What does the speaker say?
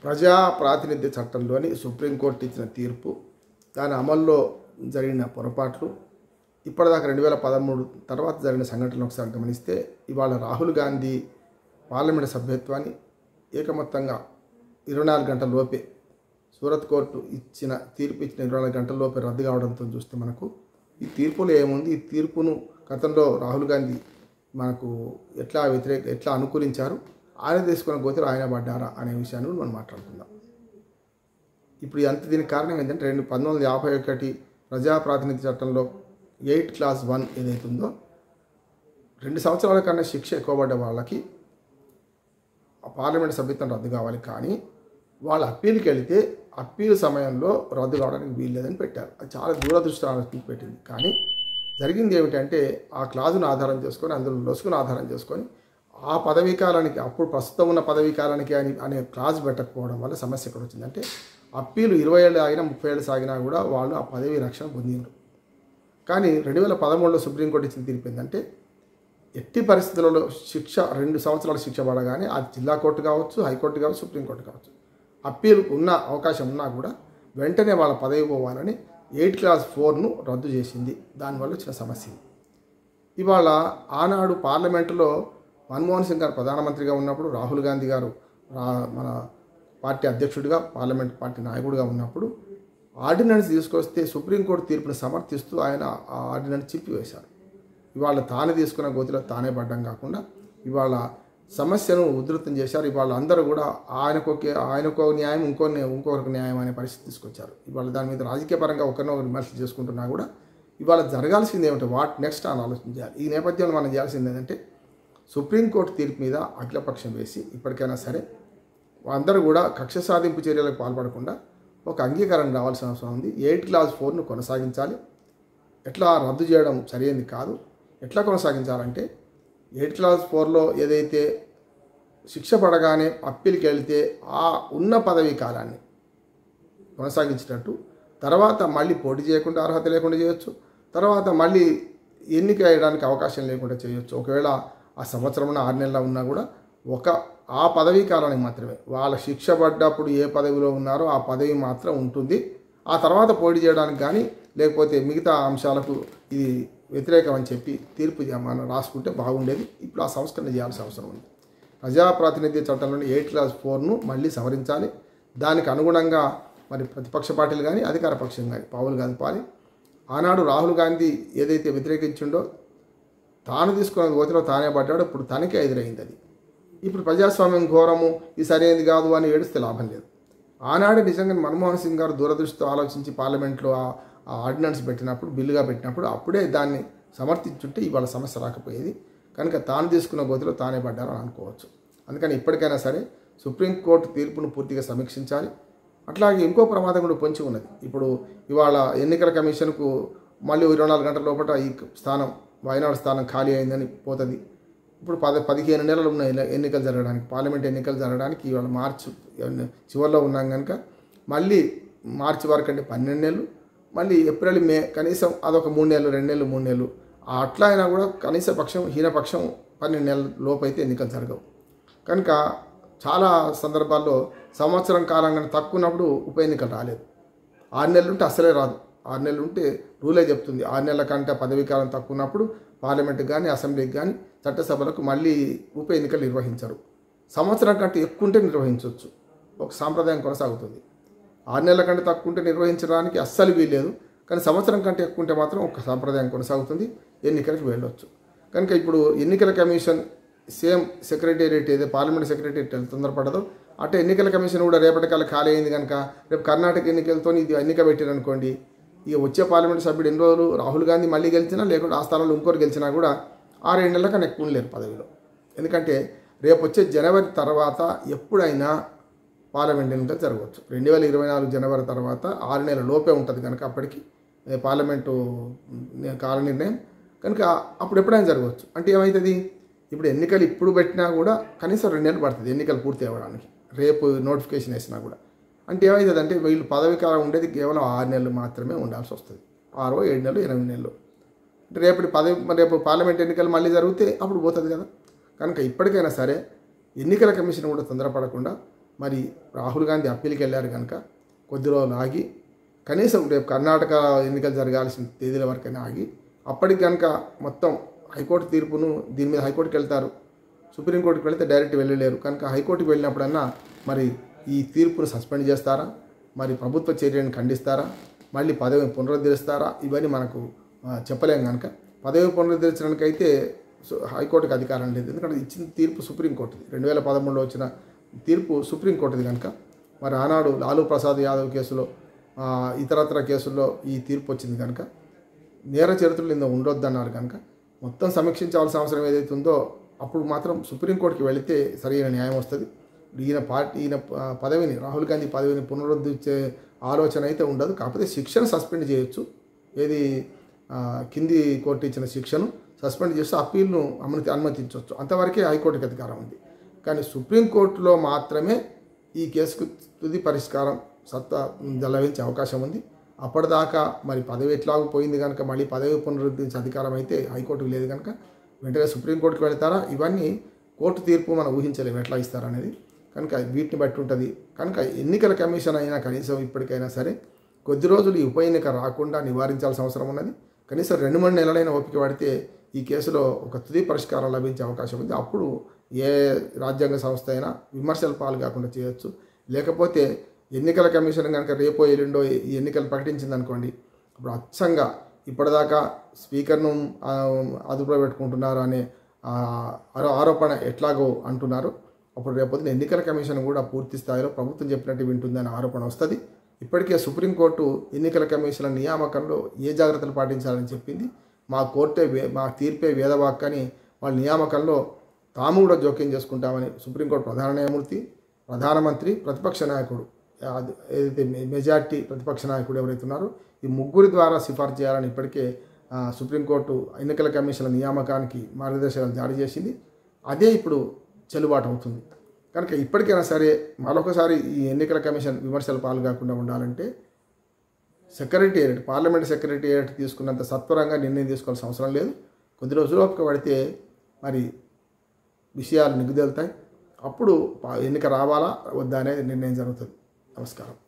ప్రజా ప్రాతినిధ్య చట్టంలోని సుప్రీంకోర్టు ఇచ్చిన తీర్పు దాని అమల్లో జరిగిన పొరపాట్లు ఇప్పటిదాకా రెండు వేల పదమూడు తర్వాత జరిగిన సంఘటనలు ఒకసారి గమనిస్తే ఇవాళ రాహుల్ గాంధీ పార్లమెంట్ సభ్యత్వాన్ని ఏకమొత్తంగా ఇరవై నాలుగు గంటల లోపే సూరత్ కోర్టు ఇచ్చిన తీర్పు ఇచ్చిన ఇరవై నాలుగు గంటల లోపే రద్దు కావడంతో చూస్తే మనకు ఈ తీర్పులో ఏముంది ఈ తీర్పును గతంలో రాహుల్ గాంధీ మనకు ఎట్లా వ్యతిరేక ఎట్లా అనుకూలించారు ఆయన తీసుకున్న గోతులు ఆయన పడ్డారా అనే విషయాన్ని కూడా మనం మాట్లాడుకుందాం ఇప్పుడు అంత దీనికి కారణం ఏంటంటే రెండు పంతొమ్మిది వందల యాభై ఒకటి ప్రజా ప్రాతినిధ్య చట్టంలో ఎయిట్ క్లాస్ వన్ ఏదైతుందో రెండు సంవత్సరాల కన్నా శిక్ష ఎక్కువ పడ్డ వాళ్ళకి ఆ పార్లమెంట్ సభ్యత్వం రద్దు కావాలి కానీ వాళ్ళు అప్పీల్కి వెళితే అప్పీల్ సమయంలో రద్దు కావడానికి వీల్లేదని పెట్టారు అది చాలా దూరదృష్టి ఆలోచన పెట్టింది కానీ జరిగింది ఏమిటంటే ఆ క్లాజును ఆధారం చేసుకొని అందులో లొసుకును ఆధారం చేసుకొని ఆ పదవీ కాలానికి అప్పుడు ప్రస్తుతం ఉన్న పదవీ కాలానికి అని అనే క్లాజ్ పెట్టకపోవడం వల్ల సమస్య ఎక్కడ వచ్చిందంటే అప్పీలు ఇరవై ఏళ్ళు ఆగినా ముప్పై ఏళ్ళు సాగినా కూడా వాళ్ళు ఆ పదవీ రక్షణ పొందిండ్రు కానీ రెండు వేల పదమూడులో సుప్రీంకోర్టు ఇచ్చిన తీర్పు ఏంటంటే ఎట్టి పరిస్థితులలో శిక్ష రెండు సంవత్సరాల శిక్ష పడగానే అది జిల్లా కోర్టు కావచ్చు హైకోర్టు కావచ్చు సుప్రీంకోర్టు కావచ్చు అప్పీల్కు ఉన్న అవకాశం ఉన్నా కూడా వెంటనే వాళ్ళ పదవి పోవాలని ఎయిట్ క్లాస్ ఫోర్ను రద్దు చేసింది దానివల్ల వచ్చిన సమస్య ఇది. ఇవాళ ఆనాడు పార్లమెంటులో మన్మోహన్ సింగ్ గారు ప్రధానమంత్రిగా ఉన్నప్పుడు రాహుల్ గాంధీ గారు రా- మన పార్టీ అధ్యక్షుడిగా పార్లమెంట్ పార్టీ నాయకుడిగా ఉన్నప్పుడు ఆర్డినెన్స్ తీసుకొస్తే సుప్రీంకోర్టు తీర్పును సమర్థిస్తూ ఆయన ఆ ఆర్డినెన్స్ చింపివేశారు ఇవాళ తానే తీసుకున్న గోతిలో తానే పడ్డం కాకుండా ఇవాళ సమస్యను ఉధృతం చేశారు ఇవాళ అందరూ కూడా ఆయనకొకే ఆయనకో న్యాయం ఇంకో ఇంకొకరికి న్యాయం అనే పరిస్థితి తీసుకొచ్చారు ఇవాళ దాని మీద రాజకీయ పరంగా ఒకరినొకరు విమర్శ చేసుకుంటున్నా కూడా ఇవాళ జరగాల్సింది ఏమిటో వాట్ నెక్స్ట్ అని ఆలోచన చేయాలి ఈ నేపథ్యంలో మనం చేయాల్సింది ఏంటంటే సుప్రీంకోర్టు తీర్పు మీద అఖిలపక్షం వేసి ఇప్పటికైనా సరే అందరూ కూడా కక్ష సాధింపు చర్యలకు పాల్పడకుండా ఒక అంగీకారం రావాల్సిన అవసరం ఉంది ఎయిట్ క్లాస్ ఫోర్ను కొనసాగించాలి ఎట్లా రద్దు చేయడం సరైనది కాదు ఎట్లా కొనసాగించాలంటే ఎయిట్ క్లాస్ ఫోర్లో ఏదైతే శిక్ష పడగానే అప్పీల్కి వెళితే ఆ ఉన్న పదవీ కాలాన్ని కొనసాగించినట్టు తర్వాత మళ్ళీ పోటీ చేయకుండా అర్హత లేకుండా చేయొచ్చు తర్వాత మళ్ళీ ఎన్నిక వేయడానికి అవకాశం లేకుండా చేయొచ్చు ఒకవేళ ఆ సంవత్సరం ఆరు నెలల ఉన్నా కూడా ఒక ఆ పదవీ కాలానికి మాత్రమే వాళ్ళ శిక్ష పడ్డప్పుడు ఏ పదవిలో ఉన్నారో ఆ పదవి మాత్రం ఉంటుంది ఆ తర్వాత పోటీ చేయడానికి కానీ లేకపోతే మిగతా అంశాలకు ఇది వ్యతిరేకం అని చెప్పి తీర్పు చే- మనం రాసుకుంటే బాగుండేది ఇప్పుడు ఆ సంస్కరణ చేయాల్సిన అవసరం ఉంది ప్రజాప్రాతినిధ్య చట్టంలోని ఎయిట్ క్లాస్ ఫోర్ను మళ్ళీ సవరించాలి దానికి అనుగుణంగా మరి ప్రతిపక్ష పార్టీలు కానీ అధికార పక్షం కానీ పావులు కదపాలి ఆనాడు రాహుల్ గాంధీ ఏదైతే వ్యతిరేకించిండో తాను తీసుకున్న గోతిలో తానే పడ్డాడో ఇప్పుడు తనకే ఎదురైంది అది ఇప్పుడు ప్రజాస్వామ్యం ఘోరము ఇది సరైనది కాదు అని ఏడిస్తే లాభం లేదు ఆనాడే నిజంగా మన్మోహన్ సింగ్ గారు దూరదృష్టితో ఆలోచించి పార్లమెంట్లో ఆ ఆ ఆర్డినెన్స్ పెట్టినప్పుడు బిల్లుగా పెట్టినప్పుడు అప్పుడే దాన్ని సమర్థించుంటే ఇవాళ సమస్య రాకపోయేది కనుక తాను తీసుకున్న గోతిలో తానే పడ్డారని అనుకోవచ్చు అందుకని ఇప్పటికైనా సరే సుప్రీంకోర్టు తీర్పును పూర్తిగా సమీక్షించాలి అట్లాగే ఇంకో ప్రమాదం కూడా పొంచి ఉన్నది ఇప్పుడు ఇవాళ ఎన్నికల కమిషన్కు మళ్ళీ ఇరవై నాలుగు గంటల లోపల ఈ స్థానం వాయనాడు స్థానం ఖాళీ అయిందని పోతుంది ఇప్పుడు పద పదిహేను నెలలు ఉన్నాయి ఎన్ని- ఎన్నికలు జరగడానికి పార్లమెంట్ ఎన్నికలు జరగడానికి ఇవాళ మార్చి చివరిలో ఉన్నాం కనుక మళ్ళీ మార్చి వరకు అంటే పన్నెండు నెలలు మళ్ళీ ఏప్రిల్ మే కనీసం అదొక మూడు నెలలు రెండు నెలలు మూడు నెలలు ఆ అట్లా అయినా కూడా కనీస పక్షం హీనపక్షం పన్నెండు నెలల లోపు అయితే ఎన్నికలు జరగవు కనుక చాలా సందర్భాల్లో సంవత్సరం కాలంగా తక్కువ ఉన్నప్పుడు ఉప ఎన్నికలు రాలేదు ఆరు నెలలు ఉంటే అసలే రాదు ఆరు నెలలు ఉంటే రూలే చెప్తుంది ఆరు నెలల కంటే పదవీ కాలం తక్కువ ఉన్నప్పుడు పార్లమెంట్కి కానీ అసెంబ్లీకి కానీ చట్టసభలకు మళ్ళీ ఉప ఎన్నికలు నిర్వహించరు సంవత్సరం కంటే ఎక్కువ ఉంటే నిర్వహించవచ్చు ఒక సాంప్రదాయం కొనసాగుతుంది ఆరు నెలల కంటే తక్కువ ఉంటే నిర్వహించడానికి అస్సలు వీలేదు కానీ సంవత్సరం కంటే ఎక్కువ ఉంటే మాత్రం ఒక సాంప్రదాయం కొనసాగుతుంది ఎన్నికలకు వెళ్ళొచ్చు కనుక ఇప్పుడు ఎన్నికల కమిషన్ సేమ్ సెక్రటేరియట్ ఏదో పార్లమెంట్ సెక్రటేరియట్ ఎంత తొందరపడదో అట్టే ఎన్నికల కమిషన్ కూడా రేపటికల్లా ఖాళీ అయింది కనుక రేపు కర్ణాటక ఎన్నికలతో ఇది ఎన్నిక పెట్టారనుకోండి ఇక వచ్చే పార్లమెంట్ సభ్యుడు ఎన్ని రోజులు రాహుల్ గాంధీ మళ్ళీ గెలిచినా లేకుంటే ఆ స్థానంలో ఇంకోరు గెలిచినా కూడా ఆరేడు నెలల కన్నా ఎక్కువ ఉండలేరు పదవిలో ఎందుకంటే రేపు వచ్చే జనవరి తర్వాత ఎప్పుడైనా పార్లమెంట్ ఎన్నికలు జరగవచ్చు రెండు వేల ఇరవై నాలుగు జనవరి తర్వాత ఆరు నెలల లోపే ఉంటుంది కనుక అప్పటికి ఏ, పార్లమెంటు నే- కాల నిర్ణయం కనుక అప్పుడు ఎప్పుడైనా జరగవచ్చు అంటే ఏమవుతుంది ఇప్పుడు ఎన్నికలు ఇప్పుడు పెట్టినా కూడా కనీసం రెండు నెలలు పడుతుంది ఎన్నికలు పూర్తి అవ్వడానికి రేపు నోటిఫికేషన్ వేసినా కూడా అంటే ఏమవుతుంది అంటే వీళ్ళు పదవి కాలం ఉండేది కేవలం ఆరు నెలలు మాత్రమే ఉండాల్సి వస్తుంది ఆరో ఏడు నెలలు ఎనిమిది నెలలు అంటే రేపటి పదవి మరి రేపు పార్లమెంట్ ఎన్నికలు మళ్ళీ జరిగితే అప్పుడు పోతుంది కదా కనుక ఇప్పటికైనా సరే ఎన్నికల కమిషన్ కూడా తొందరపడకుండా మరి రాహుల్ గాంధీ అప్పీల్కి వెళ్ళారు కనుక కొద్ది రోజులు ఆగి కనీసం రేపు కర్ణాటక ఎన్నికలు జరగాల్సిన తేదీల వరకైనా ఆగి అప్పటికి కనుక మొత్తం హైకోర్టు తీర్పును దీని మీద హైకోర్టుకి వెళ్తారు సుప్రీంకోర్టుకి వెళ్తే డైరెక్ట్ వెళ్ళలేరు కనుక హైకోర్టుకి వెళ్ళినప్పుడన్నా మరి ఈ తీర్పును సస్పెండ్ చేస్తారా మరి ప్రభుత్వ చర్యను ఖండిస్తారా మళ్ళీ పదవిని పునరుద్ధరిస్తారా ఇవన్నీ మనకు ఆ, చెప్పలేం కనుక పదవి పునరుద్ధరించడానికి అయితే సు- హైకోర్టుకి అధికారం లేదు ఎందుకంటే ఇచ్చిన తీర్పు సుప్రీంకోర్టుది రెండు వేల పదమూడులో వచ్చిన తీర్పు సుప్రీంకోర్టుది కనుక మరి ఆనాడు లాలూ ప్రసాద్ యాదవ్ కేసులో ఆ, ఇతరత్ర కేసుల్లో ఈ తీర్పు వచ్చింది కనుక నేర చరిత్రలు ఇందులో ఉండొద్దన్నారు కనుక మొత్తం సమీక్షించాల్సిన అవసరం ఏదైతే ఉందో అప్పుడు మాత్రం సుప్రీంకోర్టుకి వెళితే సరైన న్యాయం వస్తుంది ఈయన పార్టీ ఈయన ఆ, పదవిని రాహుల్ గాంధీ పదవిని పునరుద్ధరించే ఆలోచన అయితే ఉండదు కాకపోతే శిక్షను సస్పెండ్ చేయొచ్చు ఏది ఆ, కింది కోర్టు ఇచ్చిన శిక్షను సస్పెండ్ చేస్తే అప్పీల్ను అనుమతి అనుమతించవచ్చు అంతవరకే హైకోర్టుకి అధికారం ఉంది కానీ సుప్రీంకోర్టులో మాత్రమే ఈ కేసుకు తుది పరిష్కారం సత్తా లభించే అవకాశం ఉంది అప్పటిదాకా మరి పదవి ఎట్లాగూ పోయింది కనుక మళ్ళీ పదవి పునరుద్ధరించే అధికారం అయితే హైకోర్టుకు లేదు కనుక వెంటనే సుప్రీంకోర్టుకు వెళ్తారా ఇవన్నీ కోర్టు తీర్పు మనం ఊహించలేము ఎట్లా ఇస్తారనేది కనుక వీటిని బట్టి ఉంటుంది కనుక ఎన్నికల కమిషన్ అయినా కనీసం ఇప్పటికైనా సరే కొద్ది రోజులు ఈ ఉప ఎన్నిక రాకుండా నివారించాల్సిన అవసరం ఉన్నది కనీసం రెండు మూడు నెలలైన ఓపిక పడితే ఈ కేసులో ఒక తుది పరిష్కారం లభించే అవకాశం ఉంది అప్పుడు ఏ రాజ్యాంగ సంస్థ అయినా విమర్శల పాలు కాకుండా చేయొచ్చు లేకపోతే ఎన్నికల కమిషన్ కనుక రేపో ఎల్లుండో ఈ ఎన్నికలు ప్రకటించింది అనుకోండి అప్పుడు అచ్చంగా ఇప్పటిదాకా స్పీకర్ను ఆ, అదుపులో పెట్టుకుంటున్నారు అనే ఆ, ఆరో- ఆరోపణ ఎట్లాగో అంటున్నారు అప్పుడు రేపొద్దున ఎన్నికల కమిషన్ కూడా పూర్తి స్థాయిలో ప్రభుత్వం చెప్పినట్టు వింటుందనే ఆరోపణ వస్తుంది ఇప్పటికే సుప్రీంకోర్టు ఎన్నికల కమిషన్ల నియామకంలో ఏ జాగ్రత్తలు పాటించాలని చెప్పింది మా కోర్టే వే మా తీర్పే వేదవాక్ అని వాళ్ళ నియామకంలో తాము కూడా జోక్యం చేసుకుంటామని సుప్రీంకోర్టు ప్రధాన న్యాయమూర్తి ప్రధానమంత్రి ప్రతిపక్ష నాయకుడు అది- ఏదైతే మె- మెజార్టీ ప్రతిపక్ష నాయకుడు ఎవరైతే ఉన్నారో ఈ ముగ్గురి ద్వారా సిఫార్సు చేయాలని ఇప్పటికే ఆ, సుప్రీంకోర్టు ఎన్నికల కమిషన్ల నియామకానికి మార్గదర్శకాలు జారీ చేసింది అదే ఇప్పుడు చెల్లుబాటు అవుతుంది కనుక ఇప్పటికైనా సరే మరొకసారి ఈ ఎన్నికల కమిషన్ విమర్శలు పాలు కాకుండా ఉండాలంటే సెక్రటేరియట్ పార్లమెంట్ సెక్రటేరియట్ తీసుకున్నంత సత్వరంగా నిర్ణయం తీసుకోవాల్సిన అవసరం లేదు కొద్ది రోజులు ఓపిక పడితే మరి విషయాలు నిగ్గుదేలుతాయి అప్పుడు పా- ఎన్నిక రావాలా వద్దా అనేది నిర్ణయం జరుగుతుంది నమస్కారం